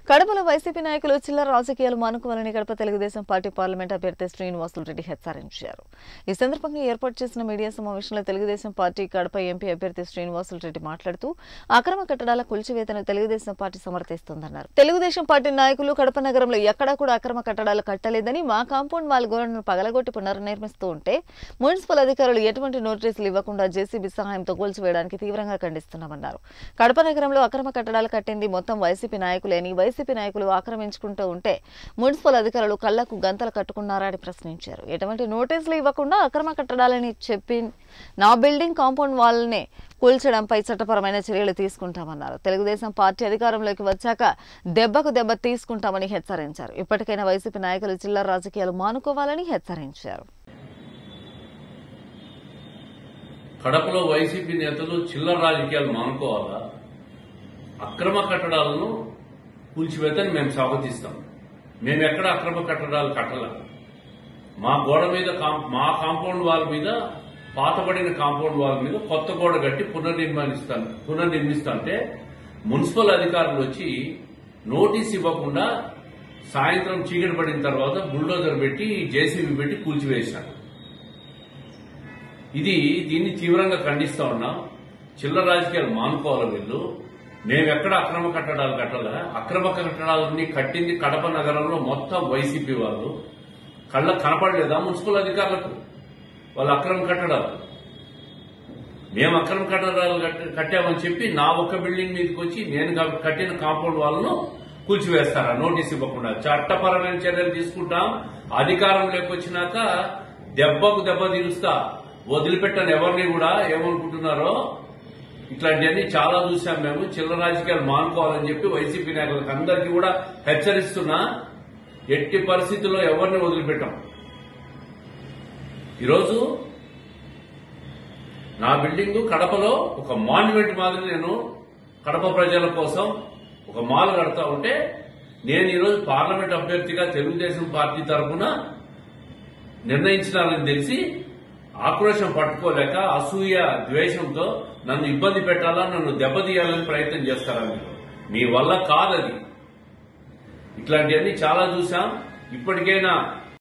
కడపలో వైసీపీ నాయకులు చిల్లర రాజకీయాలు మానుకోవాలని కడప తెలుగుదేశం పార్టీ పార్లమెంట్ అభ్యర్థి శ్రీనివాసులు రెడ్డి హెచ్చరించారు ఈ సందర్భంగా ఏర్పాటు చేసిన మీడియా సమావేశంలో తెలుగుదేశం పార్టీ కడప ఎంపీ అభ్యర్థి శ్రీనివాసులు రెడ్డి మాట్లాడుతూ అక్రమ కట్టడాల కూల్చివేతను తెలుగుదేశం పార్టీ సమర్థిస్తోందన్నారు తెలుగుదేశం పార్టీ నాయకులు కడప నగరంలో ఎక్కడా కూడా అక్రమ కట్టడాలు కట్టలేదని మా కాంపౌండ్ వాల్ గోడను పగలగొట్టి పునర్నిర్మిస్తూ ఉంటే మున్సిపల్ అధికారులు ఎటువంటి నోటీసులు ఇవ్వకుండా జేసీబీ సహాయంతో కూల్చివేయడానికి తీవ్రంగా ఖండిస్తున్నామన్నారు కడప నగరంలో అక్రమ కట్టడాలు కట్టింది మొత్తం వైసీపీ నాయకులేని వైసీపీ నాయకులు ఆక్రమించుకుంటూ ఉంటే మున్సిపల్ అధికారులు కళ్లకు గంతలు కట్టుకున్నారా అని ప్రశ్నించారు ఎటువంటి నోటీసులు ఇవ్వకుండా అక్రమ కట్టడాలని చెప్పి నా బిల్డింగ్ కాంపౌండ్ వాల్నే కూల్చడంపై చట్టపరమైన చర్యలు తీసుకుంటామన్నారు తెలుగుదేశం పార్టీ అధికారంలోకి వచ్చాక దెబ్బకు దెబ్బ తీసుకుంటామని హెచ్చరించారు ఇప్పటికైనా వైసీపీ నాయకులు చిల్లర రాజకీయాలు మానుకోవాలని హెచ్చరించారు కడపలో వైసీపీ నేతలు చిల్లర రాజకీయాలు మానుకోవాలా అక్రమ కట్టడాలను కూల్చివేతని మేము స్వాగతిస్తాం మేము ఎక్కడ అక్రమ కట్టడాలు కట్టల మా గోడ మీద కాం- మా కాంపౌండ్ వాల్ మీద పాతబడిన కాంపౌండ్ వాల్ మీద కొత్త గోడ కట్టి పునర్నిర్మాణిస్తాను పునర్నిర్మిస్తుంటే మున్సిపల్ అధికారులు వచ్చి నోటీస్ ఇవ్వకుండా సాయంత్రం చీకటి పడిన తర్వాత బుల్డోజర్ పెట్టి జేసీబీ పెట్టి కూల్చివేశారు ఇది దీన్ని తీవ్రంగా ఖండిస్తా ఉన్నాం చిల్లర రాజకీయాలు మానుకోవాలి వీళ్ళు మేము ఎక్కడ అక్రమ కట్టడాలు కట్టాల అక్రమ కట్టడాలన్నీ కట్టింది కడప నగరంలో మొత్తం వైసీపీ వాళ్ళు కళ్ళ కనపడలేదా మున్సిపల్ అధికారులకు వాళ్ళ అక్రమ కట్టడాలు మేము అక్రమ కట్టడాలు కట్ట- కట్టామని చెప్పి నా ఒక్క బిల్డింగ్ మీదకి వచ్చి నేను క- కట్టిన కాంపౌండ్ వాళ్ళను కూల్చివేస్తారా నోటీస్ ఇవ్వకుండా చట్టపరమైన చర్యలు తీసుకుంటాం అధికారం లేకొచ్చినాక దెబ్బకు దెబ్బ తీరుస్తా వదిలిపెట్టని ఎవరిని కూడా ఏమనుకుంటున్నారో ఇట్లాంటివన్నీ చాలా చూసాం మేము చిల్లర రాజకీయాలు మానుకోవాలని చెప్పి వైసీపీ నాయకులకు అందరికీ కూడా హెచ్చరిస్తున్నా ఎట్టి పరిస్థితుల్లో ఎవరిని వదిలిపెట్టాం ఈరోజు నా బిల్డింగ్ కడపలో ఒక మాన్యుమెంట్ మాదిరి నేను కడప ప్రజల కోసం ఒక మాల్ కడతా ఉంటే నేను ఈరోజు పార్లమెంట్ అభ్యర్థిగా తెలుగుదేశం పార్టీ తరఫున నిర్ణయించినారని తెలిసి ఆక్రోశం పట్టుకోలేక అసూయ ద్వేషంతో నన్ను ఇబ్బంది పెట్టాలా నన్ను దెబ్బతీయాలని ప్రయత్నం చేస్తారా మీరు మీ వల్ల కాదది ఇట్లాంటివన్నీ చాలా చూసాం ఇప్పటికైనా